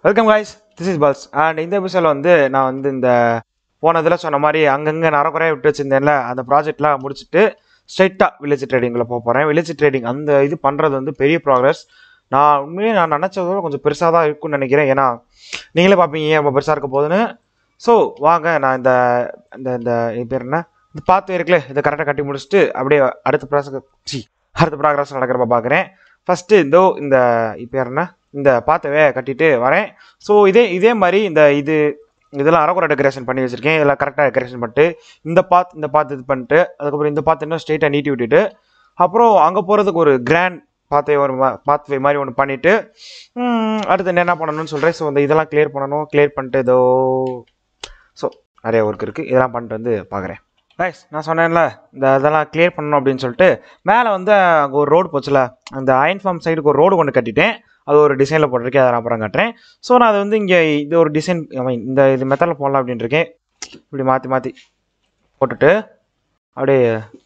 Welcome guys this is Paul's and இந்த எபிசோட வந்து நான் வந்து இந்த போன இதில் சொன்ன மாதிரி அங்கங்கே நரக்குறையாக விட்டு வச்சிருந்தேன்ல அந்த ப்ராஜெக்ட்லாம் முடிச்சுட்டு ஸ்ட்ரைட்டாக வில்லேஜ் ட்ரேடிங்கில் போக போகிறேன் வில்லேஜ் ட்ரேடிங் அந்த இது பண்ணுறது வந்து பெரிய ப்ராக்ரஸ் நான் உண்மையே நான் நினச்சதோட கொஞ்சம் பெருசாக தான் இருக்கும்னு நினைக்கிறேன் ஏன்னா நீங்களே பார்ப்பீங்க ஏன் ரொம்ப பெருசாக இருக்க போகுதுன்னு ஸோ வாங்க நான் இந்த இந்த இந்த இது பேர் என்ன இந்த பார்த்து இருக்குல்ல இதை கரெக்டாக கட்டி முடிச்சுட்டு அப்படியே அடுத்த ப்ராசஸ் சி அடுத்த ப்ராக்ரஸ் நடக்கிறப்ப பார்க்குறேன் ஃபஸ்ட்டு இதோ இந்த இது பேர் என்ன இந்த பாத்தவே கட்டிட்டு வரேன் ஸோ இதே இதே மாதிரி இந்த இது இதெல்லாம் அரைக்குறை டெக்கரேஷன் பண்ணி வச்சிருக்கேன் இதெல்லாம் கரெக்டாக டெக்கரேஷன் பண்ணிட்டு இந்த பாத் இந்த பாத்து இது பண்ணிட்டு அதுக்கப்புறம் இந்த பாத்து இன்னும் ஸ்ட்ரெயிட்டாக நீட்டி விட்டுட்டு அப்புறம் அங்கே போகிறதுக்கு ஒரு கிராண்ட் பாத்தை ஒரு பாத்வே மாதிரி ஒன்று பண்ணிவிட்டு அடுத்து என்ன என்ன பண்ணணும்னு சொல்கிறேன் ஸோ இந்த இதெல்லாம் கிளியர் பண்ணணும் கிளியர் பண்ணிட்டு ஏதோ ஸோ நிறைய ஒர்க் இருக்குது இதெல்லாம் பண்ணிட்டு வந்து பார்க்குறேன் ரைஸ் நான் சொன்னேன்ல இந்த இதெல்லாம் கிளியர் பண்ணணும் அப்படின்னு சொல்லிட்டு மேலே வந்து அங்கே ஒரு ரோடு போச்சுல அந்த அயன் ஃபார்ம் சைடுக்கு ஒரு ரோடு கொண்டு கட்டிட்டேன் அது ஒரு டிசைனில் போட்டிருக்கேன் அதை நான் அப்புறம் காட்டுறேன் ஸோ நான் அது வந்து இங்கே இது ஒரு டிசைன் ஐ மீன் இந்த இது மெத்தடில் போடலாம் அப்படின்னு இருக்கேன் இப்படி மாற்றி மாற்றி போட்டுட்டு அப்படியே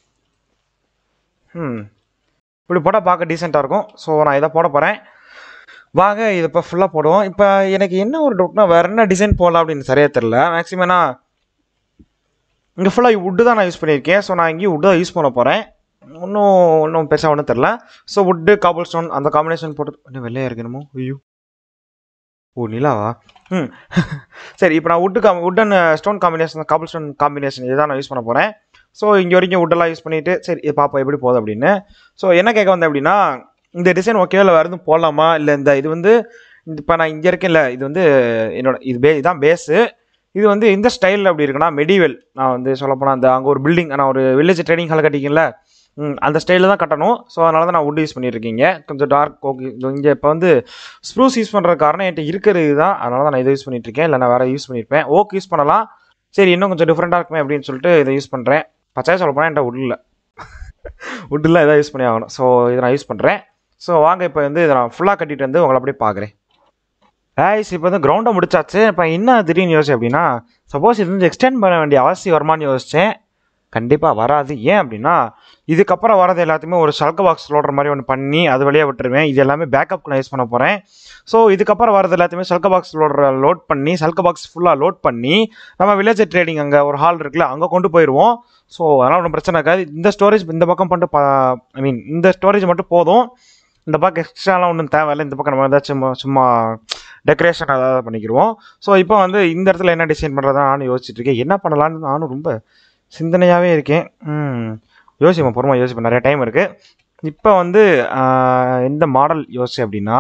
ம் இப்படி போட்டால் பார்க்க டீசெண்டாக இருக்கும் ஸோ நான் இதை போட போகிறேன் வாங்க இதை இப்போ ஃபுல்லாக போடுவோம் இப்போ எனக்கு என்ன ஒரு டவுட்னா வேறு என்ன டிசைன் போடலாம் அப்படின்னு சரியாக தெரில மேக்ஸிமம் நான் இங்கே ஃபுல்லாக வுட்டு தான் நான் யூஸ் பண்ணியிருக்கேன் ஸோ நான் இங்கேயும் வுட்டு தான் யூஸ் பண்ண போகிறேன் இன்னும் ஒன்றும் பெருசாக ஒன்றும் தெரில ஸோ வுட்டு காபிள் ஸ்டோன் அந்த காம்பினேஷன் போட்டு இன்னும் வெள்ளையாக இருக்கணுமோ ஐயோ ஓ நிலாவா ம் சரி இப்போ நான் வுட்டு காம் wood and stone combination cobble stone combination இதுதான் நான் யூஸ் பண்ண போகிறேன் ஸோ இங்கே வரைக்கும் வுட்டெல்லாம் யூஸ் பண்ணிவிட்டு சரி இது பார்ப்போம் எப்படி போகுது அப்படின்னு ஸோ என்ன கேட்க வந்தேன் அப்படின்னா இந்த டிசைன் ஓகே இல்லை வேறு எதுவும் போடலாமா இல்லை இந்த இது வந்து இப்போ நான் இங்கே இருக்கேன்ல இது வந்து என்னோட இது பே இதுதான் பேஸு இது வந்து இந்த ஸ்டைலில் அப்படி இருக்குன்னா மெடிவெல் நான் வந்து சொல்லப்போனால் அந்த அங்கே ஒரு பில்டிங் நான் ஒரு வில்லேஜ் ட்ரைனிங் ஹால் கட்டிக்கல ம், அந்த ஸ்டைலில் தான் கட்டணும் ஸோ அதனால தான் நான் வுட் யூஸ் பண்ணியிருக்கீங்க கொஞ்சம் டார்க் ஓகே இங்கே இப்போ வந்து ஸ்ப்ரூஸ் யூஸ் பண்ணுற காரணம் என்கிட்ட இருக்கிறது தான் அதனால தான் நான் இதை யூஸ் பண்ணிட்டு இருக்கேன் இல்லை நான் வேறு யூஸ் பண்ணியிருப்பேன் ஓக் யூஸ் பண்ணலாம் சரி இன்னும் கொஞ்சம் டிஃப்ரெண்ட்டாக இருக்குமே அப்படின்னு சொல்லிட்டு இதை யூஸ் பண்ணுறேன் பச்சையாக சொல்ல போனால் என்கிட்ட வுட் இல்லை வுட்டில் இதை யூஸ் பண்ணி ஆகணும் ஸோ இதை நான் யூஸ் பண்ணுறேன் ஸோ வாங்க இப்போ வந்து இதை நான் ஃபுல்லாக கட்டிட்டு வந்து உங்களை அப்படியே பார்க்குறேன் ஆய்ஸ் இப்போ வந்து கிரவுண்டை முடிச்சாச்சு இப்போ என்ன திடீர்னு யோசிச்சு அப்படின்னா சப்போஸ் இது வந்து எக்ஸ்டெண்ட் பண்ண வேண்டிய அவசியம் வருமானு யோசித்தேன் கண்டிப்பாக வராது ஏன் அப்படின்னா இதுக்கப்புறம் வரது எல்லாத்தையுமே ஒரு சல்க பாக்ஸ் லோடுற மாதிரி ஒன்று பண்ணி அது வழியாக விட்டுருவேன் இது எல்லாமே பேக்கப் நான் யூஸ் பண்ண போகிறேன் ஸோ இதுக்கப்புறம் வரது எல்லாத்தையுமே சல்க பாக்ஸ் லோடுற லோட் பண்ணி சல்க பாக்ஸ் ஃபுல்லாக லோட் பண்ணி நம்ம வில்லேஜ் ட்ரேடிங் அங்கே ஒரு ஹால் இருக்குல்ல அங்கே கொண்டு போயிடுவோம் ஸோ அதனால் ஒன்றும் பிரச்சனை இருக்காது இந்த ஸ்டோரேஜ் இந்த பக்கம் பண்ணிட்டு ஐ மீன் இந்த ஸ்டோரேஜ் மட்டும் போதும் இந்த பக்கம் எக்ஸ்ட்ராலாம் ஒன்றும் தேவையில்லை இந்த பக்கம் நம்ம ஏதாச்சும் சும்மா சும்மா டெக்கரேஷன் ஏதாவது பண்ணிக்கிடுவோம் ஸோ இப்போ வந்து இந்த இடத்துல என்ன டிசைன் பண்ணுறதா நானும் யோசிச்சுட்டு இருக்கேன் என்ன பண்ணலான்னு நானும் ரொம்ப சிந்தனையாகவே இருக்கேன் ம் யோசிப்பேன் பொறுமை யோசிப்பேன் நிறைய டைம் இருக்குது இப்போ வந்து ஆஹ், எந்த மாடல் யோசிச்சேன் அப்படின்னா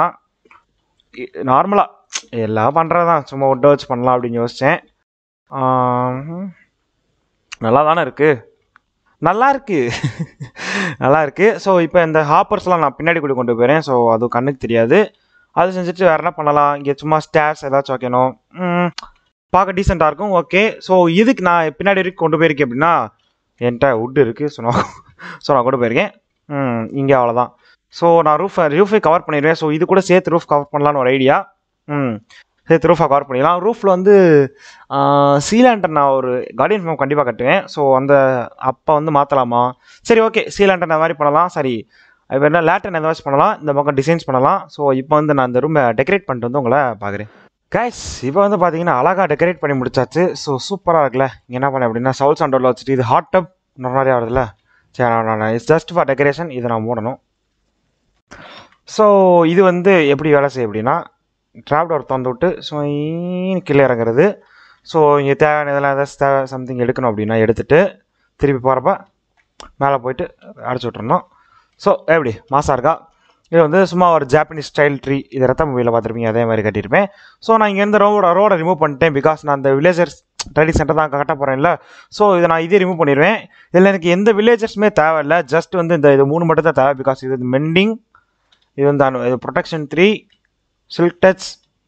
நார்மலாக எல்லாம் பண்ணுறது தான் சும்மா ஒட்ட வச்சு பண்ணலாம் அப்படின்னு யோசித்தேன் நல்லா தானே இருக்குது நல்லா இருக்கு நல்லா இருக்கு ஸோ இப்போ இந்த ஹாப்பர்ஸ்லாம் நான் பின்னாடி கூட கொண்டு போயிறேன் ஸோ அது கண்ணுக்கு தெரியாது அது செஞ்சுட்டு வேறு என்ன பண்ணலாம் இங்கே சும்மா ஸ்டேர்ஸ் ஏதாச்சும் வைக்கணும் ம், பார்க்க டீசெண்டாக இருக்கும் ஓகே ஸோ இதுக்கு நான் பின்னாடி வரைக்கும் கொண்டு போயிருக்கேன் அப்படின்னா என்கிட்ட வுட் இருக்குது ஸோ நான் ஸோ நான் கொண்டு போயிருக்கேன் ம், இங்கே அவ்வளோதான் ஸோ நான் ரூஃப் ரூஃபை கவர் பண்ணிடுவேன் ஸோ இது கூட சேர்த்து ரூஃப் கவர் பண்ணலான்னு ஒரு ஐடியா ம் சேர்த்து ரூஃபை கவர் பண்ணிடலாம் ரூஃபில் வந்து சீலாண்டர் நான் ஒரு கார்டியன் ஃபார்ம் கண்டிப்பாக கட்டுவேன் ஸோ அந்த அப்போ வந்து மாற்றலாமா சரி ஓகே சீலாண்டர் அந்த மாதிரி பண்ணலாம் சரி இப்போ என்ன லேட்டன் ஏதாச்சும் பண்ணலாம் இந்த பக்கம் டிசைன்ஸ் பண்ணலாம் ஸோ இப்போ வந்து நான் இந்த ரூமை டெக்கரேட் பண்ணிட்டு வந்து உங்களை பார்க்குறேன் கைஸ் இப்போ வந்து பார்த்தீங்கன்னா அழகாக டெக்கரேட் பண்ணி முடிச்சாச்சு ஸோ சூப்பராக இருக்குல்ல இங்கே என்ன பண்ணேன் அப்படின்னா சவுல் சாண்டோவில் வச்சுட்டு இது ஹாட் டப் நிறையா வருதுல்ல சரி நான் நான் இட்ஸ் ஜஸ்ட் ஃபார் டெக்கரேஷன் இதை நான் மூடணும் ஸோ இது வந்து எப்படி வேலை செய்யும் அப்படின்னா ட்ராப் டோர் திறந்து விட்டு ஸோ கீழே இறங்குறது ஸோ இங்கே தேவையான இதெல்லாம் ஏதாச்சும் தேவை சம்திங் எடுக்கணும் அப்படின்னா எடுத்துட்டு திருப்பி போகிறப்ப மேலே போயிட்டு அடைச்சி விட்றணும் ஸோ எப்படி மாசா இருக்கா இது வந்து சும்மா ஒரு ஜாப்பனீஸ் ஸ்டைல் ட்ரீ இது ரத்த மூவியில் பார்த்துருப்பீங்க அதே மாதிரி கட்டியிருப்பேன் ஸோ நான் இங்கேருந்து ரோட ரோடை ரிமூவ் பண்ணிட்டேன் பிகாஸ் நான் அந்த வில்லேஜர்ஸ் ட்ரெடி சென்டர் தான் கட்ட போகிறேன்ல ஸோ இதை நான் இதே ரிமூவ் பண்ணிடுவேன் இதில் எனக்கு எந்த வில்லேஜர்ஸுமே தேவையில்லை ஜஸ்ட் வந்து இந்த இது மூணு மட்டும் தான் தேவை பிகாஸ் இது மெண்டிங் இது வந்து அனு- இது ப்ரொடெக்ஷன் த்ரீ சில்க் டச்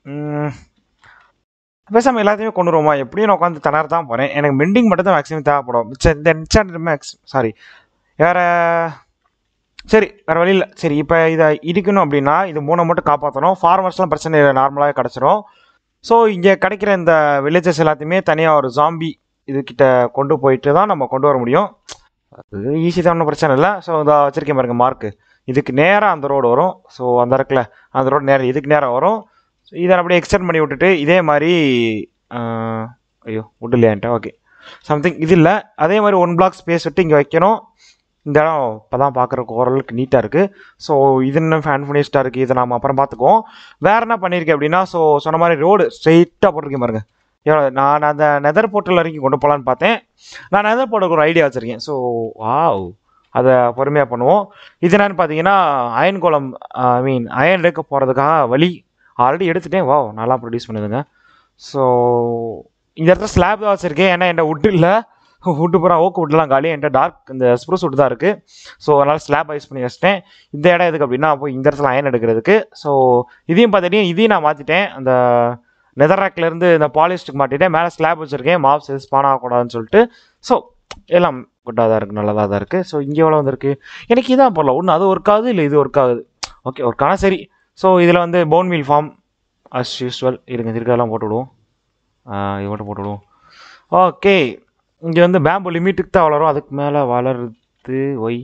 பேசாமல் எல்லாத்தையுமே கொண்டு வருவோமா எப்படியும் நான் உட்காந்து தனார் தான் போகிறேன் எனக்கு மெண்டிங் மட்டும் தான் மேக்ஸிமம் தேவைப்படும் மிச்சம் இந்த என்சாண்ட் மேக்ஸ் சாரி வேறு சரி வேறு வழி இல்லை சரி இப்போ இதை இடிக்கணும் அப்படின்னா இது மூணை மட்டும் காப்பாற்றணும் ஃபார்மர்ஸ்லாம் பிரச்சனை இல்லை நார்மலாகவே கிடச்சிரும் ஸோ இங்கே கிடைக்கிற இந்த வில்லேஜஸ் எல்லாத்தையுமே தனியாக ஒரு ஜாம்பி இதுக்கிட்ட கொண்டு போயிட்டு தான் நம்ம கொண்டு வர முடியும் அது ஈஸி தான் ஒன்றும் பிரச்சனை இல்லை ஸோ இதை வச்சிருக்கேன் பாருங்க மார்க்கு இதுக்கு நேராக அந்த ரோடு வரும் ஸோ அந்த இருக்குல்ல அந்த ரோடு நேரம் இதுக்கு நேராக வரும் இதை அப்படியே எக்ஸ்டெண்ட் பண்ணி விட்டுட்டு இதே மாதிரி ஆஹ், ஐயோ wood இல்லையான்ட்டா ஓகே சம்திங் இது இல்லை அதே மாதிரி ஒன் பிளாக் ஸ்பேஸ் விட்டு இங்கே வைக்கணும் இந்த இடம் இப்போ தான் பார்க்குறக்கு ஓரளவுக்கு நீட்டாக இருக்குது ஸோ இது இன்னும் ஃபேன் ஃபினிஷ்டாக இருக்குது இதை நாம் அப்புறம் பார்த்துக்குவோம் வேறு என்ன பண்ணியிருக்கேன் அப்படின்னா ஸோ சொன்ன மாதிரி ரோடு ஸ்ட்ரெயிட்டாக போட்டிருக்கேன் பாருங்க எவ்வளோ நான் அந்த நெதர் போர்ட்டல் வரைக்கும் கொண்டு போகலான்னு பார்த்தேன் நான் நெதர் போர்ட்டலுக்கு ஒரு ஐடியா வச்சுருக்கேன் ஸோ வாவ் அதை பொறுமையாக பண்ணுவோம் இது என்னன்னு பார்த்தீங்கன்னா அயன் குளம் ஐ மீன் அயன் எடுக்க போகிறதுக்காக வழி ஆல்ரெடி எடுத்துட்டேன் வாவ் நல்லா ப்ரொடியூஸ் பண்ணுதுங்க ஸோ இந்த இடத்துல ஸ்லாப் தான் வச்சுருக்கேன் ஏன்னா என்கிட்ட wood இல்லை வுட்டு பூரா ஓக்கு வுட்லாம் காலி என்கிட்ட டார்க் இந்த ஸ்ப்ரூஸ் வுட் தான் இருக்குது ஸோ அதனால் ஸ்லாப் யூஸ் பண்ணி வச்சிட்டேன் இந்த இடம் எதுக்கு அப்படின்னா போய் இந்த இடத்துல அயன் எடுக்கிறதுக்கு ஸோ இதையும் பார்த்துட்டீங்க இதையும் நான் மாற்றிட்டேன் அந்த நெதர் இருந்து இந்த பாலிஸ்டுக்கு மாட்டிட்டேன் மேலே ஸ்லாப் வச்சுருக்கேன் மாப்ஸ் ஸ்பான் ஆகக்கூடாதுன்னு சொல்லிட்டு ஸோ எல்லாம் குட்டாக தான் இருக்குது நல்லதாக தான் இருக்குது ஸோ இங்கே எவ்வளோ வந்திருக்கு எனக்கு இதான் போடல ஒன்று அது ஒர்க் ஆகுது இல்லை இது ஒர்க் ஆகுது ஓகே ஒர்க் ஆனால் சரி ஸோ இதில் வந்து bone meal farm as usual இருங்க இருக்கெல்லாம் போட்டு விடுவோம் ஆ, இது மட்டும் போட்டு விடுவோம் ஓகே இங்கே வந்து பேம்பு லிமிட்டுக்கு தான் வளரும் அதுக்கு மேலே வளருது ஒய்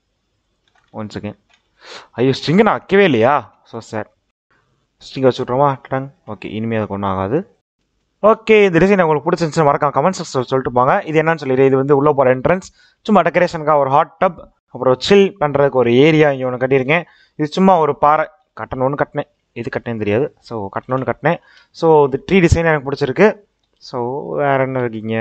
ஒன் செகண்ட் ஐயோ ஸ்ட்ரிங்கு நான் வைக்கவே இல்லையா ஸோ சார் ஸ்ட்ரிங் வச்சு விட்ருமா டங் ஓகே இனிமேல் அதுக்கு ஒன்றும் ஆகாது ஓகே இந்த டிசைன் உங்களுக்கு பிடிச்சிருந்துச்சு மறக்காம கமெண்ட் செக்ஷன் சொல்லிட்டு போங்க இது என்னன்னு சொல்லிடு இது வந்து உள்ளே போகிற என்ட்ரன்ஸ் சும்மா டெக்கரேஷனுக்காக ஒரு ஹாட் டப் அப்புறம் சில் பண்ணுறதுக்கு ஒரு ஏரியா இங்கே ஒன்று கட்டியிருக்கேன் இது சும்மா ஒரு பாறை கட்டணும்னு கட்டினேன் எது கட்டினேன்னு தெரியாது ஸோ கட்டணும்னு கட்டினேன் ஸோ இந்த ட்ரீ டிசைன் எனக்கு பிடிச்சிருக்கு ஸோ வேறு என்ன இருக்கீங்க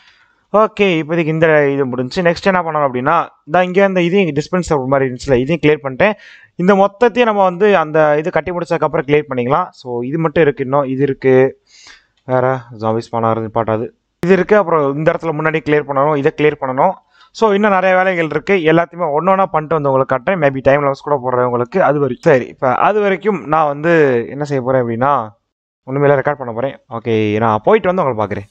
ஓகே இப்போதைக்கு இந்த இது முடிஞ்சு நெக்ஸ்ட் என்ன பண்ணணும் அப்படின்னா இந்த இங்கே அந்த இதையும் டிஸ்பென்சர் மாதிரி இருந்துச்சுல இதையும் கிளியர் பண்ணிட்டேன் இந்த மொத்தத்தையும் நம்ம வந்து அந்த இது கட்டி முடிச்சதுக்கப்புறம் கிளியர் பண்ணிக்கலாம் ஸோ இது மட்டும் இருக்குது இன்னும் இது இருக்குது வேறு ஜாம்பிஸ் பண்ண பாட்டாது இது இருக்குது அப்புறம் இந்த இடத்துல முன்னாடி கிளியர் பண்ணணும் இதை கிளியர் பண்ணணும் ஸோ இன்னும் நிறைய வேலைகள் இருக்குது எல்லாத்தையுமே ஒன்று ஒன்றா பண்ணிட்டு வந்து உங்களுக்கு காட்டுறேன் மேபி டைம் லெவல்ஸ் கூட போடுறேன் உங்களுக்கு அது வரைக்கும் சரி இப்போ அது வரைக்கும் நான் வந்து என்ன செய்ய போகிறேன் அப்படின்னா ஒன்றுமே ரெக்கார்ட் பண்ண போகிறேன் ஓகே நான் போயிட்டு வந்து உங்களை பார்க்குறேன்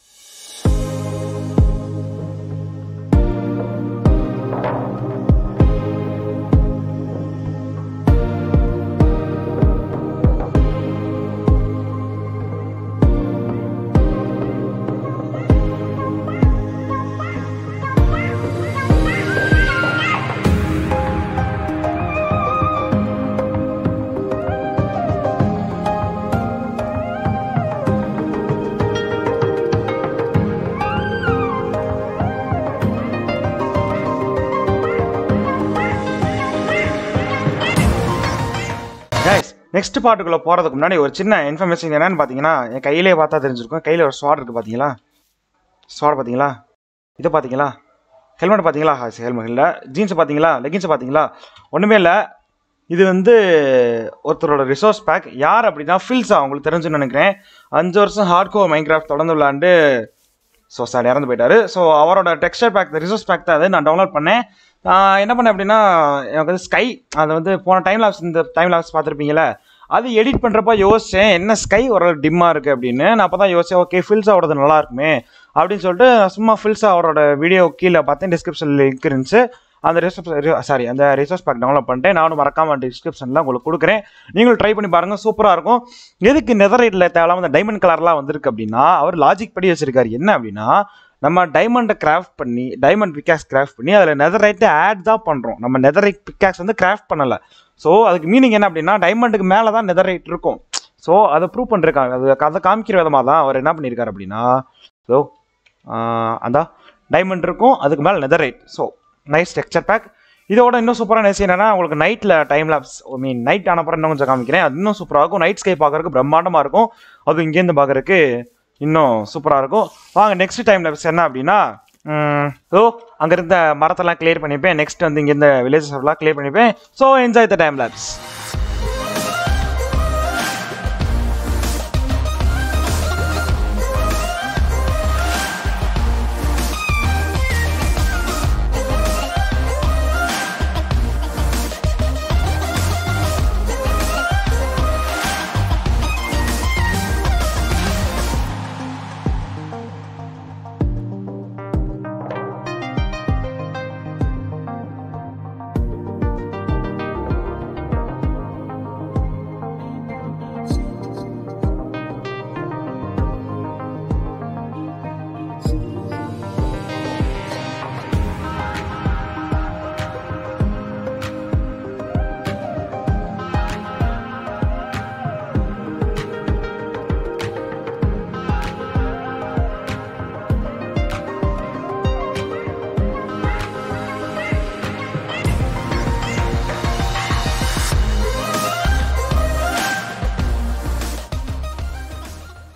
கைஸ் நெக்ஸ்ட் பாட்டுக்குள்ளே போகிறதுக்கு முன்னாடி ஒரு சின்ன இன்ஃபர்மேஷன் என்னன்னு பார்த்தீங்கன்னா என் கையிலே பார்த்தா தெரிஞ்சிருக்கும் கையில் ஒரு ஸ்வாட் இருக்குது பார்த்தீங்களா ஸ்வாட் பார்த்தீங்களா இதை பார்த்தீங்களா ஹெல்மெட் பார்த்தீங்களா ஹெல்மெட் இல்லை ஜீன்ஸ் பார்த்தீங்களா லெகின்ஸ் பார்த்தீங்களா ஒன்றுமே இல்லை இது வந்து ஒருத்தரோட ரிசோர்ஸ் பேக் யார் அப்படின்னா ஃபில்ஸா உங்களுக்கு தெரிஞ்சுன்னு நினைக்கிறேன் அஞ்சு வருஷம் ஹார்ட் கோர் மைன்கிராஃப்ட் தொடர்ந்து விளாண்டு ஸோ சார் இறந்து போயிட்டாரு ஸோ அவரோட டெக்ஸ்டர் பேக் ரிசோர்ஸ் பேக் தான் அது நான் டவுன்லோட் பண்ணேன் நான் என்ன பண்ணேன் அப்படின்னா எனக்கு வந்து ஸ்கை அது வந்து போன டைம் லாப்ஸ் இந்த டைம் லாப்ஸ் பார்த்துருப்பீங்களே அது எடிட் பண்ணுறப்ப யோசித்தேன் என்ன ஸ்கை ஒரு டிம்மாக இருக்குது அப்படின்னு நான் அப்போ தான் யோசிச்சேன் ஓகே ஃபில்ஸாவோடது நல்லா இருக்குமே அப்படின்னு சொல்லிட்டு நான் சும்மா ஃபில்ஸா அவரோட வீடியோ கீழே பார்த்தேன் டிஸ்கிரிப்ஷன் லிங்க் இருந்துச்சு அந்த ரிசோர்ஸ் சாரி அந்த ரிசோர்ஸ் பேக் டவுன்லோட் பண்ணிட்டேன் நானும் மறக்காம டிஸ்கிரிப்ஷனில் உங்களுக்கு கொடுக்குறேன் நீங்களும் ட்ரை பண்ணி பாருங்கள் சூப்பராக இருக்கும் எதுக்கு நெதரைட்டில் தேவையில்லாம இந்த டைமண்ட் கலர்லாம் வந்திருக்கு அப்படின்னா அவர் லாஜிக் படி வச்சிருக்காரு என்ன அப்படின்னா நம்ம டைமண்டை கிராஃப்ட் பண்ணி டைமண்ட் பிக்காக்ஸ் கிராஃப்ட் பண்ணி அதில் நெதரைட்டை ஆட் தான் பண்ணுறோம் நம்ம நெதரைட் பிக்காக்ஸ் வந்து கிராஃப்ட் பண்ணலை ஸோ அதுக்கு மீனிங் என்ன அப்படின்னா டைமண்டுக்கு மேலே தான் நெதரைட் இருக்கும் ஸோ அதை ப்ரூவ் பண்ணிருக்காங்க அது அதை காமிக்கிற விதமாக தான் அவர் என்ன பண்ணியிருக்காரு அப்படின்னா ஸோ அந்த டைமண்ட் இருக்கும் அதுக்கு மேலே netherite so nice texture pack இதோட இன்னும் சூப்பரான விஷயம் என்னன்னா உங்களுக்கு நைட்டில் time lapse I mean night ஆனப்புறம் இன்னும் கொஞ்சம் காமிக்கிறேன் அது இன்னும் சூப்பராக இருக்கும் நைட் ஸ்கை பார்க்கறதுக்கு பிரம்மாண்டமாக இருக்கும் அதுவும் இங்கேருந்து பார்க்கறதுக்கு இன்னும் சூப்பராக இருக்கும் வாங்க நெக்ஸ்ட் டைம் லாப்ஸ் என்ன அப்படின்னா ஸோ அங்கே இருந்த மரத்தெல்லாம் கிளியர் பண்ணிப்பேன் நெக்ஸ்ட் வந்து இங்கே இருந்த வில்லேஜஸ் எல்லாம் கிளியர் பண்ணிப்பேன் so enjoy the time lapse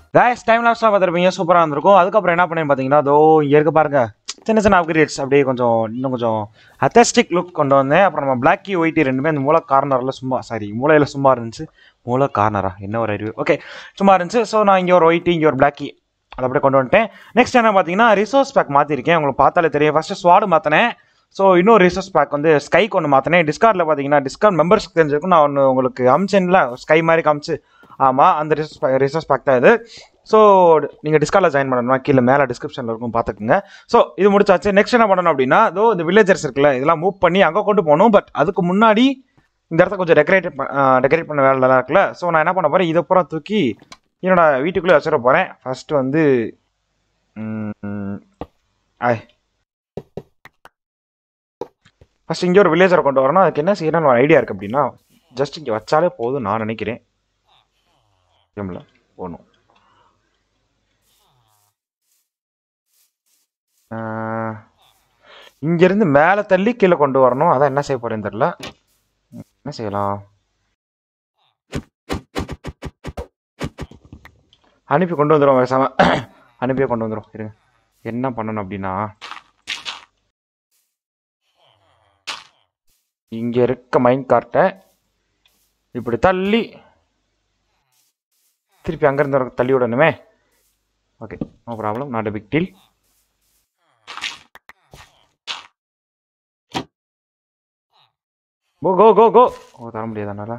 guys time லாப்ஸ்லாம் பார்த்துருப்பீங்க சூப்பராக இருந்திருக்கும் அதுக்கப்புறம் என்ன பண்ணேன்னு பார்த்தீங்கன்னா அதோ இங்கே இருக்க பாருங்க சின்ன சின்ன அப்கிரேட்ஸ் அப்படியே கொஞ்சம் இன்னும் கொஞ்சம் அத்தஸ்டிக் லுக் கொண்டு வந்தேன் அப்புறம் நம்ம பிளாக் கீ ஒயிட்டி ரெண்டுமே அந்த மூல கார்னரில் சும்மா சாரி மூலையில் சும்மா இருந்துச்சு மூல கார்னரா என்ன ஒரு அறிவு ஓகே சும்மா இருந்துச்சு ஸோ நான் இங்கே ஒரு ஒயிட்டி இங்கே ஒரு பிளாக் கீ அதை அப்படியே கொண்டு வந்துட்டேன் நெக்ஸ்ட் என்ன பார்த்தீங்கன்னா ரிசோர்ஸ் பேக் மாற்றிருக்கேன் உங்களுக்கு பார்த்தாலே தெரியும் ஃபஸ்ட்டு ஸ்வாடு மாற்றினேன் ஸோ இன்னொரு ரிசோர்ஸ் பேக் வந்து ஸ்கைக்கு ஒன்று மாற்றினேன் டிஸ்கார்டில் பார்த்தீங்கன்னா டிஸ்கார்ட் மெம்பர்ஸ்க்கு தெரிஞ்சிருக்கும் நான் ஒன்று உங்களுக்கு அமிச்சேன்ல ஸ்கை மாதிரி காமிச்சு ஆமாம் அந்த ரிசோர்ஸ் பேக் ரிசோர்ஸ் பேக் தான் இது ஸோ நீங்கள் டிஸ்கார்டில் ஜாயின் பண்ணணும்னா கீழே மேலே டிஸ்கிரிப்ஷனில் இருக்கும் பார்த்துக்குங்க ஸோ இது முடிச்சாச்சு நெக்ஸ்ட் என்ன பண்ணணும் அப்படின்னா இதோ இந்த வில்லேஜர்ஸ் இருக்குல்ல இதெல்லாம் மூவ் பண்ணி அங்கே கொண்டு போகணும் பட் அதுக்கு முன்னாடி இந்த இடத்த கொஞ்சம் டெக்கரேட் டெக்கரேட் பண்ண வேலைலாம் இருக்குல்ல ஸோ நான் என்ன பண்ண போகிறேன் இதை பூரா தூக்கி என்னோட வீட்டுக்குள்ளே வச்சிட போகிறேன் ஃபஸ்ட்டு வந்து ம், ஐ ஃபஸ்ட் இங்கே ஒரு வில்லேஜரை கொண்டு வரணும் அதுக்கு என்ன செய்யணும்னு ஒரு ஐடியா இருக்குது அப்படின்னா ஜஸ்ட் இங்கே வச்சாலே போதும் நான் நினைக்கிறேன் கேமில் போகணும் இங்கேருந்து மேலே தள்ளி கீழே கொண்டு வரணும் அதான் என்ன செய்ய போகிறேன்னு தெரில என்ன செய்யலாம் அனுப்பி கொண்டு வந்துடும் பேசாம அனுப்பியே கொண்டு வந்துடும் இருங்க என்ன பண்ணணும் அப்படின்னா இங்கே இருக்க மைண்ட் கார்ட்டை இப்படி தள்ளி திருப்பி அங்கேருந்து தள்ளி விடணுமே okay no problem not big deal go go go go oh தர முடியாது அதனால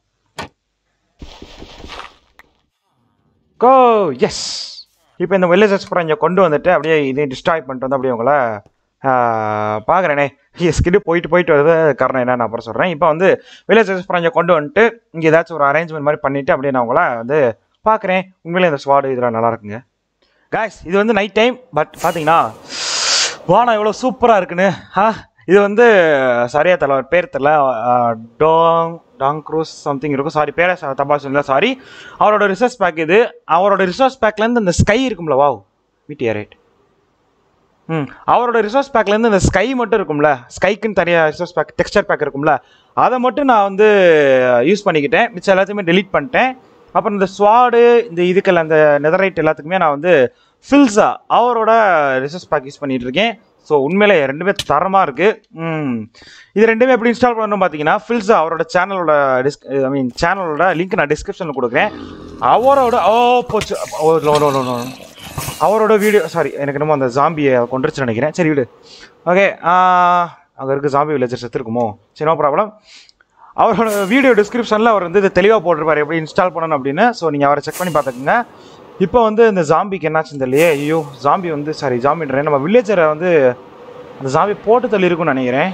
கோ எஸ் இப்போ இந்த வில்லேஜஸ் பூரா இங்கே கொண்டு வந்துட்டு அப்படியே இதை டிஸ்ட்ராய் பண்ணிட்டு வந்து அப்படியே உங்களை பார்க்குறேனே ஸ்கிட்டு போயிட்டு போயிட்டு வருது காரணம் என்ன நான் அப்புறம் சொல்கிறேன் இப்போ வந்து வில்லேஜஸ் பூரா இங்கே கொண்டு வந்துட்டு இங்கே ஏதாச்சும் ஒரு அரேஞ்ச்மெண்ட் மாதிரி பண்ணிவிட்டு அப்படியே நான் உங்களை வந்து பார்க்குறேன் உண்மையிலே இந்த ஸ்வாடு இதெல்லாம் நல்லா இருக்குங்க காய்ஸ் இது வந்து நைட் டைம் பட் பார்த்தீங்கன்னா வானம் எவ்வளோ சூப்பராக இருக்குன்னு ஆ இது வந்து சரியா தல பேர் தெரில டாங் டாங் க்ரூஸ் சம்திங் இருக்கும் சாரி பேரை ச- தப்பா சொல்லல சாரி அவரோட ரிசர்ச் பேக் இது அவரோட ரிசர்ச் பேக்லேருந்து இந்த ஸ்கை இருக்கும்ல வாவ் வீட்டியா ரைட் ம் அவரோட ரிசோர்ஸ் பேக்லேருந்து இந்த ஸ்கை மட்டும் இருக்கும்ல ஸ்கைக்குன்னு தனியாக ரிசோர்ஸ் பேக் டெக்ஸ்டர் பேக் இருக்கும்ல அதை மட்டும் நான் வந்து யூஸ் பண்ணிக்கிட்டேன் மிச்சம் எல்லாத்தையுமே delete பண்ணிட்டேன் அப்புறம் இந்த ஸ்வாடு இந்த இதுக்கெல்லாம் இந்த நெதரைட் எல்லாத்துக்குமே நான் வந்து ஃபில்ஸா அவரோட ரிசோர்ஸ் பேக் யூஸ் பண்ணிட்டு இருக்கேன் ஸோ உண்மையிலே ரெண்டுமே தரமாக இருக்குது ம் இது ரெண்டுமே எப்படி இன்ஸ்டால் பண்ணணும் பார்த்தீங்கன்னா ஃபில்ஸா அவரோட சேனலோட டிஸ்க் ஐ மீன் சேனலோட லிங்க் நான் டிஸ்கிரிப்ஷனில் கொடுக்குறேன் அவரோட ஓ போச்சு ஓ no, no, no, no. அவரோட வீடியோ சாரி எனக்கு என்னமோ அந்த ஜாம்பியை கொண்டுருச்சு நினைக்கிறேன் சரி விடு ஓகே அங்கே இருக்க ஜாம்பி வில்லேஜர் செத்துருக்குமோ சரி நோ ப்ராப்ளம் அவரோட வீடியோ டிஸ்கிரிப்ஷனில் அவர் வந்து இது தெளிவாக போட்டிருப்பாரு எப்படி இன்ஸ்டால் பண்ணணும் அப்படின்னு ஸோ நீங்கள் அவரை செக் பண்ணி பார்த்துக்குங்க இப்போ வந்து இந்த ஜாம்பிக்கு என்னாச்சுன்னு தெரியலையே ஐயோ ஜாம்பி வந்து சாரி ஜாம்பின்றேன் நம்ம வில்லேஜரை வந்து அந்த ஜாம்பி போட்டு தள்ளி இருக்கும்னு நினைக்கிறேன்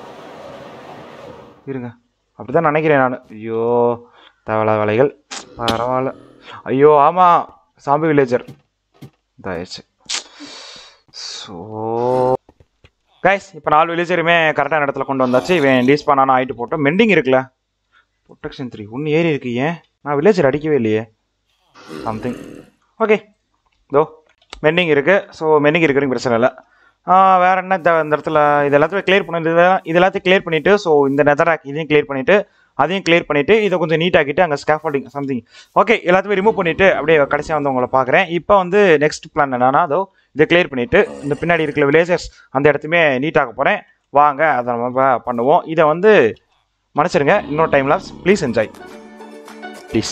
இருங்க அப்படி தான் நினைக்கிறேன் நான் ஐயோ தேவையில்லாத வேலைகள் பரவாயில்ல ஐயோ ஆமாம் சாம்பி வில்லேஜர் இதாயிடுச்சு ஸோ கைஸ் இப்போ நாலு வில்லேஜருமே கரெக்டான இடத்துல கொண்டு வந்தாச்சு இவன் டீஸ் பண்ணான ஆயிட்டு போட்டோம் மெண்டிங் இருக்குல்ல ப்ரொடெக்ஷன் த்ரீ ஒன்று ஏறி இருக்கு ஏன் நான் வில்லேஜர் அடிக்கவே இல்லையே சம்திங் ஓகே தோ மெண்டிங் இருக்குது ஸோ மெண்டிங் இருக்கிறது பிரச்சனை இல்லை வேற என்ன இந்த இந்த இடத்துல இது எல்லாத்தையும் கிளியர் பண்ணி இது- இது எல்லாத்தையும் கிளியர் பண்ணிவிட்டு ஸோ இந்த நெதராக் இதையும் கிளியர் பண்ணிவிட்டு அதையும் கிளியர் பண்ணிவிட்டு இதை கொஞ்சம் நீட் ஆக்கிட்டு அங்கே ஸ்கேஃபோல்டிங் சம்திங் ஓகே எல்லாத்தையுமே ரிமூவ் பண்ணிவிட்டு அப்படியே கடைசியாக வந்து உங்களை பார்க்குறேன் இப்போ வந்து நெக்ஸ்ட் பிளான் என்னன்னா அதோ இதை கிளியர் பண்ணிவிட்டு இந்த பின்னாடி இருக்கிற வில்லேஜர்ஸ் அந்த இடத்தையுமே நீட் ஆக்க போகிறேன் வாங்க அதை நம்ம ப- பண்ணுவோம் இதை வந்து மன்னிச்சிருங்க இன்னொரு time lapse please enjoy please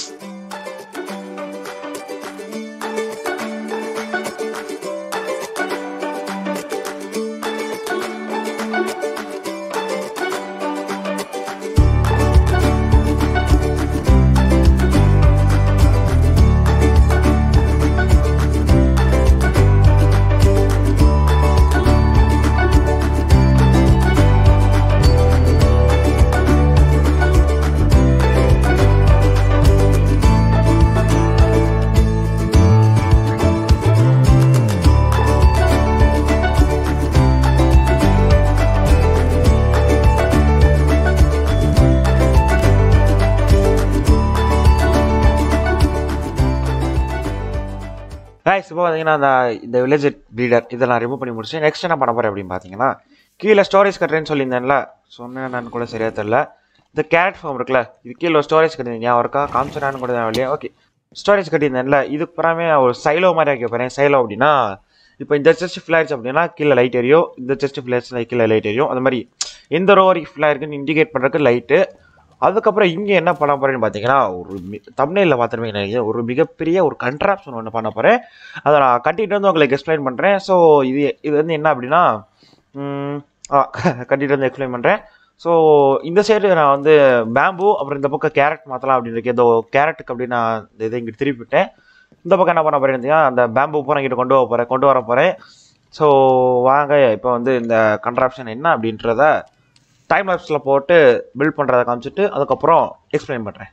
guys இப்போ பார்த்தீங்கன்னா அந்த இந்த வில்லேஜ் ப்ரீடர் இதெல்லாம் ரிமூவ் பண்ணி முடிச்சு நெக்ஸ்ட் என்ன பண்ண போகிறேன் அப்படின்னு பார்த்தீங்கன்னா கீழே ஸ்டோரேஜ் கட்டுறேன்னு சொல்லியிருந்தேன்ல சொன்னேன் நான் கூட சரியா தெரில இந்த கேரட் ஃபார்ம் இருக்குல்ல இது கீழே ஸ்டோரேஜ் கட்டுறீங்க ஞாபகம் இருக்கா காமிச்சனான்னு கூட தான் இல்லையா ஓகே ஸ்டோரேஜ் கட்டியிருந்தேன்ல இதுக்கு புறாமே ஒரு சைலோ மாதிரி ஆக்கி போகிறேன் சைலோ அப்படின்னா இப்போ இந்த செஸ்ட் ஃபில் ஆயிடுச்சு அப்படின்னா கீழே லைட் எரியும் இந்த செஸ்ட் ஃபில் ஆயிடுச்சுன்னா கீழே லைட் எரியும் அந்த மாதிரி எந்த ரோ வரைக்கும் ஃபில் ஆயிருக்குன்னு இண்டிகேட் பண்ணுறதுக்கு லைட்டு அதுக்கப்புறம் இங்கே என்ன பண்ண போகிறேன்னு பார்த்தீங்கன்னா ஒரு தமிழில் பார்த்துருமே நினைக்கிறேன் ஒரு மிகப்பெரிய ஒரு கண்ட்ராப்ஷன் ஒன்று பண்ண போகிறேன் அதை நான் கட்டிட்டு வந்து உங்களுக்கு எக்ஸ்பிளைன் பண்ணுறேன் ஸோ இது இது வந்து என்ன அப்படின்னா ம், ஆ கட்டிட்டு வந்து எக்ஸ்பிளைன் பண்ணுறேன் ஸோ இந்த சைடு நான் வந்து பேம்பு அப்புறம் இந்த பக்கம் கேரட் மாற்றலாம் அப்படின்னு இருக்கேன் ஏதோ கேரட்டுக்கு அப்படி நான் இந்த இதை இங்கிட்டு திருப்பிவிட்டேன் இந்த பக்கம் என்ன பண்ண போகிறேன் அந்த பேம்பு பூரா இங்கிட்ட கொண்டு வர போகிறேன் கொண்டு வர போகிறேன் ஸோ வாங்க இப்போ வந்து இந்த கண்ட்ராப்ஷன் என்ன அப்படின்றத டைம் லாப்ஸில் போட்டு பில்ட் பண்ணுறதை காமிச்சிட்டு அதுக்கப்புறம் எக்ஸ்பிளைன் பண்ணுறேன்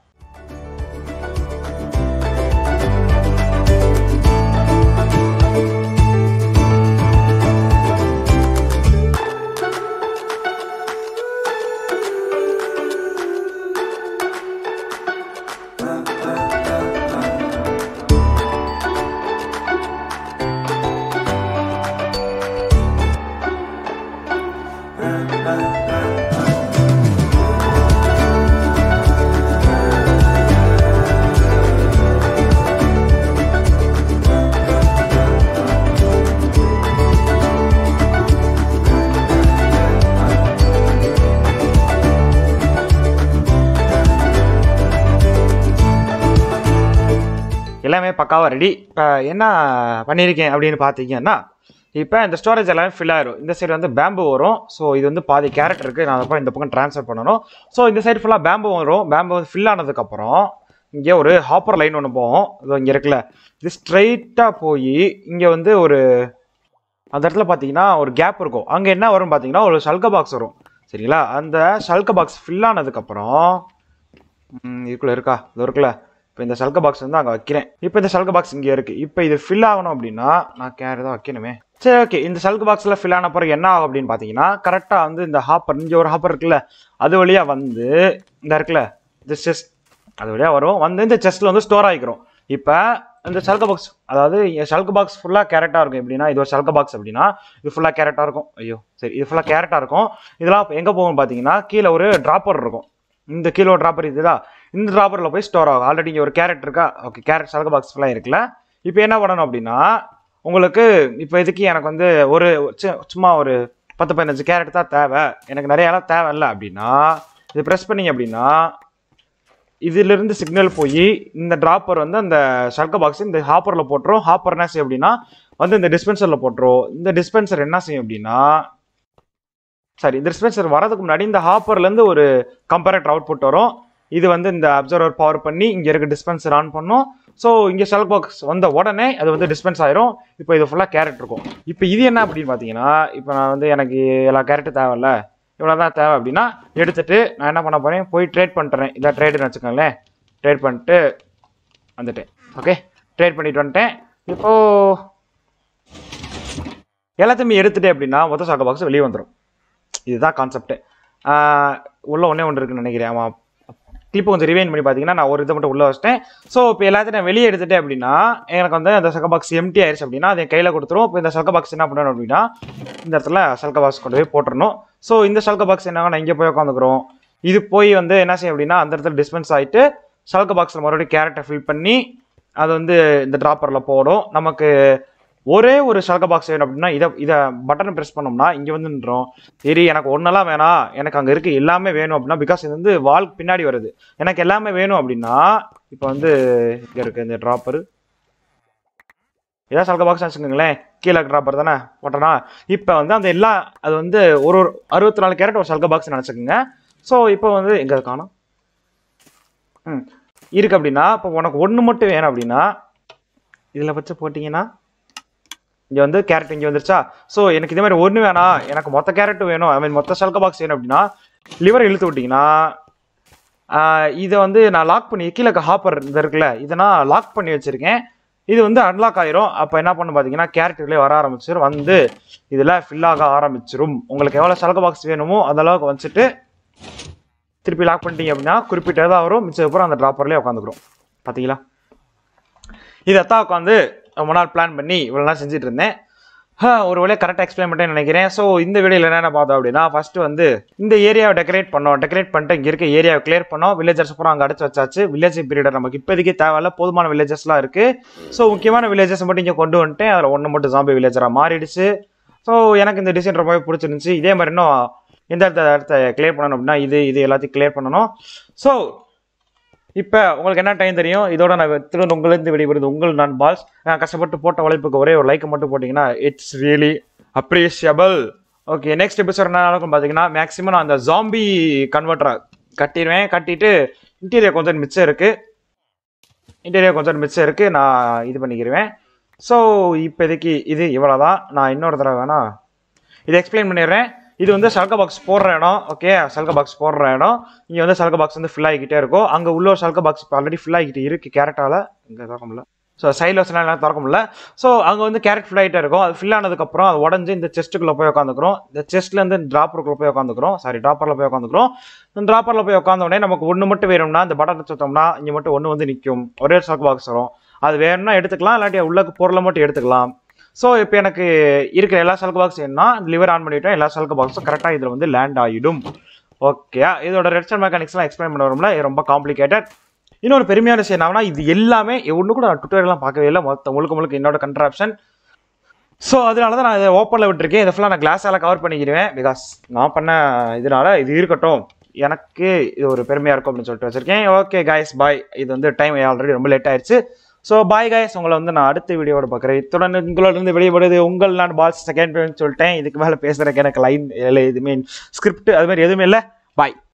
எல்லாமே பக்காவாக ரெடி இப்போ என்ன பண்ணியிருக்கேன் அப்படின்னு பார்த்தீங்கன்னா இப்போ இந்த ஸ்டோரேஜ் எல்லாமே ஃபில் ஆயிரும் இந்த சைடு வந்து பேம்பு வரும் ஸோ இது வந்து பாதி கேரட் இருக்குது நான் அப்புறம் இந்த பக்கம் ட்ரான்ஸ்ஃபர் பண்ணணும் ஸோ இந்த சைடு ஃபுல்லாக பேம்பு வரும் பேம்பு வந்து ஃபில் ஆனதுக்கப்புறம் இங்கே ஒரு ஹாப்பர் லைன் ஒன்று போகும் இது இங்கே இருக்குல்ல இது ஸ்ட்ரைட்டாக போய் இங்கே வந்து ஒரு அந்த இடத்துல பார்த்தீங்கன்னா ஒரு கேப் இருக்கும் அங்கே என்ன வரும் பார்த்தீங்கன்னா ஒரு சல்க பாக்ஸ் வரும் சரிங்களா அந்த சல்க பாக்ஸ் ஃபில் ஆனதுக்கப்புறம் இதுக்குள்ளே இருக்கா இது இருக்குல்ல இப்போ இந்த சல்க பாக்ஸ் வந்து அங்கே வைக்கிறேன் இப்போ இந்த சல்க பாக்ஸ் இங்கே இருக்குது இப்போ இது ஃபில் ஆகணும் அப்படின்னா நான் கேர் தான் வைக்கணுமே சரி ஓகே இந்த சல்க பாக்ஸில் ஃபில் ஆன பிறகு என்ன ஆகும் அப்படின்னு பார்த்தீங்கன்னா கரெக்டாக வந்து இந்த ஹாப்பர் இங்கே ஒரு ஹாப்பர் இருக்குல்ல அது வழியாக வந்து இந்த இருக்குல்ல இந்த செஸ்ட் அது வழியாக வரும் வந்து இந்த செஸ்ட்டில் வந்து ஸ்டோர் ஆகிக்கிறோம் இப்போ இந்த சல்க பாக்ஸ் அதாவது சல்க பாக்ஸ் ஃபுல்லாக கேரட்டாக இருக்கும் எப்படின்னா இது ஒரு சல்க பாக்ஸ் அப்படின்னா இது ஃபுல்லாக கேரட்டாக இருக்கும் ஐயோ சரி இது ஃபுல்லாக கேரட்டாக இருக்கும் இதெல்லாம் எங்கே போகும் பார்த்தீங்கன்னா கீழே ஒரு ட்ராப்பர் இருக்கும் இந்த கீழே ஒரு ட்ராப்பர் இதுதா இந்த ட்ராப்பரில் போய் ஸ்டோர் ஆகும் ஆல்ரெடி இங்கே ஒரு கேரட் இருக்கா ஓகே கேரட் சல்க பாக்ஸ் ஃபுல்லாக இருக்குல்ல இப்போ என்ன பண்ணணும் அப்படின்னா உங்களுக்கு இப்போ இதுக்கு எனக்கு வந்து ஒரு சி- சும்மா ஒரு பத்து பதினஞ்சு கேரட் தான் தேவை எனக்கு நிறைய எல்லாம் தேவையில்ல அப்படின்னா இது ப்ரெஸ் பண்ணீங்க அப்படின்னா இதிலிருந்து சிக்னல் போய் இந்த டிராப்பர் வந்து அந்த சல்க பாக்ஸ் இந்த ஹாப்பரில் போட்டுரும் ஹாப்பர் என்ன செய்யும் அப்படின்னா வந்து இந்த டிஸ்பென்சரில் போட்டுரும் இந்த டிஸ்பென்சர் என்ன செய்யும் அப்படின்னா சரி இந்த டிஸ்பென்சர் வரதுக்கு முன்னாடி இந்த ஹாப்பர்லேருந்து ஒரு கம்பேரட்டர் அவுட்புட் வரும் இது வந்து இந்த அப்சர்வர் பவர் பண்ணி இங்கே இருக்க டிஸ்பென்சர் ஆன் பண்ணும் ஸோ இங்கே செல் பாக்ஸ் வந்த உடனே அது வந்து டிஸ்பென்ஸ் ஆயிரும் இப்போ இது ஃபுல்லாக கேரட் இருக்கும் இப்போ இது என்ன அப்படின்னு பார்த்தீங்கன்னா இப்போ நான் வந்து எனக்கு எல்லா கேரட்டும் தேவையில்ல இவ்வளோ தான் தேவை அப்படின்னா எடுத்துட்டு நான் என்ன பண்ண போகிறேன் போய் ட்ரேட் பண்ணிட்டுறேன் இதான் ட்ரேடுன்னு வச்சுக்கோங்களேன் ட்ரேட் பண்ணிட்டு வந்துட்டேன் ஓகே ட்ரேட் பண்ணிட்டு வந்துட்டேன் இப்போது எல்லாத்தையுமே எடுத்துட்டேன் அப்படின்னா மொத்த சாக்க பாக்ஸ் வெளியே வந்துடும் இதுதான் கான்செப்ட்டு உள்ள ஒன்றே ஒன்று இருக்குன்னு நினைக்கிறேன் ஆமாம் கிளிப்பை கொஞ்சம் ரிவைன் பண்ணி பார்த்தீங்கன்னா நான் ஒரு இதை மட்டும் உள்ளே வச்சிட்டேன் ஸோ இப்போ எல்லாத்தையும் நான் வெளியே எடுத்துட்டேன் அப்படின்னா எனக்கு வந்து அந்த சக்க பாக்ஸ் எம்டி ஆயிடுச்சு அப்படின்னா அதை கையில் கொடுத்துரும் இப்போ இந்த சல்க பாக்ஸ் என்ன பண்ணணும் அப்படின்னா இந்த இடத்துல சல்க பாக்ஸ் கொண்டு போய் போட்டுறணும் ஸோ இந்த சல்க பாக்ஸ் என்ன நான் இங்கே போய் உட்காந்துக்கிறோம் இது போய் வந்து என்ன செய்யும் அப்படின்னா அந்த இடத்துல டிஸ்பென்ஸ் ஆகிட்டு சல்க பாக்ஸில் மறுபடியும் கேரட்டை ஃபில் பண்ணி அது வந்து இந்த ட்ராப்பரில் போடும் நமக்கு ஒரே ஒரு சல்க பாக்ஸ் வேணும் அப்படின்னா இதை இதை பட்டனை ப்ரெஸ் பண்ணோம்னா இங்கே வந்து நின்றோம் சரி எனக்கு ஒன்றெல்லாம் வேணாம் எனக்கு அங்கே இருக்க எல்லாமே வேணும் அப்படின்னா பிகாஸ் இது வந்து வால் பின்னாடி வருது எனக்கு எல்லாமே வேணும் அப்படின்னா இப்போ வந்து இங்கே இருக்கு இந்த ட்ராப்பரு இதான் சல்க பாக்ஸ் வச்சுக்கோங்களேன் கீழே ட்ராப்பர் தானே போட்டோன்னா இப்போ வந்து அந்த எல்லா அது வந்து ஒரு ஒரு அறுபத்தி நாலு கேரட் ஒரு சல்க பாக்ஸ் நினச்சிக்கோங்க ஸோ இப்போ வந்து எங்கே காணும் ம் இருக்கு அப்படின்னா இப்போ உனக்கு ஒன்று மட்டும் வேணும் அப்படின்னா இதில் வச்சு போட்டிங்கன்னா இங்கே வந்து கேரட் இங்கே வந்துருச்சா ஸோ எனக்கு இதே மாதிரி ஒன்று வேணாம் எனக்கு மொத்த கேரட்டும் வேணும் ஐ மீன் மொத்த சல்க பாக்ஸ் வேணும் அப்படின்னா லிவரை இழுத்து விட்டிங்கன்னா ஆஹ் இதை வந்து நான் லாக் பண்ணி கீழே ஹாப்பர் இந்த இருக்குல்ல இதை நான் லாக் பண்ணி வச்சுருக்கேன் இது வந்து அன்லாக் ஆயிரும் அப்போ என்ன பண்ணு பார்த்தீங்கன்னா கேரக்டர்லேயே வர ஆரம்பிச்சிடும் வந்து இதில் ஃபில் ஆக ஆரம்பிச்சிரும் உங்களுக்கு எவ்வளோ சல்க பாக்ஸ் வேணுமோ அந்த அளவுக்கு வச்சுட்டு திருப்பி லாக் பண்ணிட்டீங்க அப்படின்னா குறிப்பிட்டதாக வரும் மிச்சம் அப்புறம் அந்த ட்ராப்பர்லேயே உட்காந்துக்கிறோம் பார்த்தீங்களா இதைத்தான் உட்காந்து ரொம்ப நாள் பிளான் பண்ணி இவ்வளோ நாள் செஞ்சுட்டு இருந்தேன் ஆ, ஒரு வழியாக கரெக்டாக எக்ஸ்பிளைன் பண்ணிட்டேன்னு நினைக்கிறேன் ஸோ இந்த வீடியோவில் என்னென்ன பார்த்தோம் அப்படின்னா ஃபர்ஸ்ட் வந்து இந்த ஏரியாவை டெக்கரேட் பண்ணோம் டெக்கரேட் பண்ணிட்டு இங்கே இருக்க ஏரியாவை கிளியர் பண்ணோம் வில்லேஜர்ஸ் அப்புறம் அங்கே அடைச்சு வச்சாச்சு வில்லேஜ் பீரியட் நமக்கு இப்போதைக்கு தேவையில்ல போதுமான வில்லேஜஸ்லாம் இருக்குது ஸோ முக்கியமான வில்லேஜஸ் மட்டும் இங்கே கொண்டு வந்துட்டேன் அதில் ஒன்று மட்டும் ஜாம்பி வில்லேஜராக மாறிடுச்சு ஸோ எனக்கு இந்த டிசைன் ரொம்பவே பிடிச்சிருந்துச்சு இதே மாதிரி இன்னும் எந்த இடத்த இடத்த கிளியர் பண்ணணும் அப்படின்னா இது இது எல்லாத்தையும் கிளியர் பண்ணணும் ஸோ இப்போ உங்களுக்கு என்ன டைம் தெரியும் இதோட நான் திரும்ப உங்களிருந்து வெளிப்படுது உங்கள் நான் பால்ஸ் நான் கஷ்டப்பட்டு போட்ட உழைப்புக்கு ஒரே ஒரு லைக் மட்டும் போட்டிங்கன்னா it's really appreciable okay next episode என்ன நடக்கும் பார்த்தீங்கன்னா மேக்ஸிமம் நான் அந்த ஜாம்பி கன்வெர்ட்டரை கட்டிடுவேன் கட்டிட்டு இன்டீரியர் கொஞ்சம் மிச்சம் இருக்குது இன்டீரியர் கொஞ்சம் மிச்சம் இருக்குது நான் இது பண்ணிக்கிடுவேன் ஸோ இப்போதைக்கு இது இவ்வளோ தான் நான் இன்னொரு தடவை வேணா இதை எக்ஸ்பிளைன் பண்ணிடுறேன் இது வந்து சல்க பாக்ஸ் போடுற இடம் ஓகே சல்க பாக்ஸ் போடுற இடம் இங்கே வந்து சல்க பாக்ஸ் வந்து ஃபில் ஆகிக்கிட்டே இருக்கும் அங்கே உள்ள ஒரு சல்க பாக்ஸ் இப்போ ஆல்ரெடி ஃபில் ஆகிக்கிட்டு இருக்குது கேரட்டால் இங்கே திறக்க முடியல ஸோ சைடில் வச்சுலாம் எல்லாம் திறக்க முடியல ஸோ அங்கே வந்து கேரட் ஃபில் ஆகிட்டே இருக்கும் அது ஃபில் ஆனதுக்கப்புறம் அது உடஞ்சி இந்த செஸ்ட்டுக்குள்ளே போய் உட்காந்துக்கிறோம் இந்த செஸ்ட்லேருந்து ட்ராப்பருக்குள்ளே போய் உட்காந்துக்கிறோம் சாரி ட்ராப்பரில் போய் உட்காந்துக்கிறோம் இந்த ட்ராப்பரில் போய் உட்காந்த உடனே நமக்கு ஒன்று மட்டும் வேணும்னா இந்த பட்டன் சுத்தோம்னா இங்கே மட்டும் ஒன்று வந்து நிற்கும் ஒரே சல்க பாக்ஸ் வரும் அது வேணும்னா எடுத்துக்கலாம் இல்லாட்டி உள்ளக்கு பொருளை மட்டும் எடுத்துக்கலாம் ஸோ இப்போ எனக்கு இருக்கிற எல்லா சல்க பாக்ஸ் என்ன லிவர் ஆன் பண்ணிட்டோம் எல்லா சல்க பாக்ஸும் கரெக்டாக இதில் வந்து லேண்ட் ஆகிடும் ஓகே இதோட ரெட்சன் மெக்கானிக்ஸ்லாம் எக்ஸ்பிளைன் பண்ண வரும்ல இது ரொம்ப காம்ப்ளிகேட்டட் இன்னொரு பெருமையான விஷயம் என்னன்னா இது எல்லாமே ஒன்று கூட நான் டுட்டோரியெல்லாம் பார்க்கவே இல்லை மொத்த முழுக்க முழுக்க என்னோட கண்ட்ராப்ஷன் ஸோ அதனால தான் நான் இதை ஓப்பனில் விட்டுருக்கேன் இதை ஃபுல்லாக நான் கிளாஸால் கவர் பண்ணிக்கிடுவேன் பிகாஸ் நான் பண்ண இதனால இது இருக்கட்டும் எனக்கு இது ஒரு பெருமையாக இருக்கும் அப்படின்னு சொல்லிட்டு வச்சிருக்கேன் ஓகே காய்ஸ் பாய் இது வந்து டைம் ஆல்ரெடி ரொம்ப லேட் ஆயிடுச்சு ஸோ பாய் காய்ஸ் உங்களை வந்து நான் அடுத்த வீடியோட பார்க்குறேன் இத்துடன் உங்களோட இருந்து வெளியப்படுது உங்கள் நான் பால்ஸ் செகண்ட் சொல்லிட்டேன் இதுக்கு மேலே பேசுகிறதுக்கு எனக்கு லைன் இல்லை எதுவுமே ஸ்கிரிப்ட் அது மாதிரி எதுவுமே இல்லை பாய்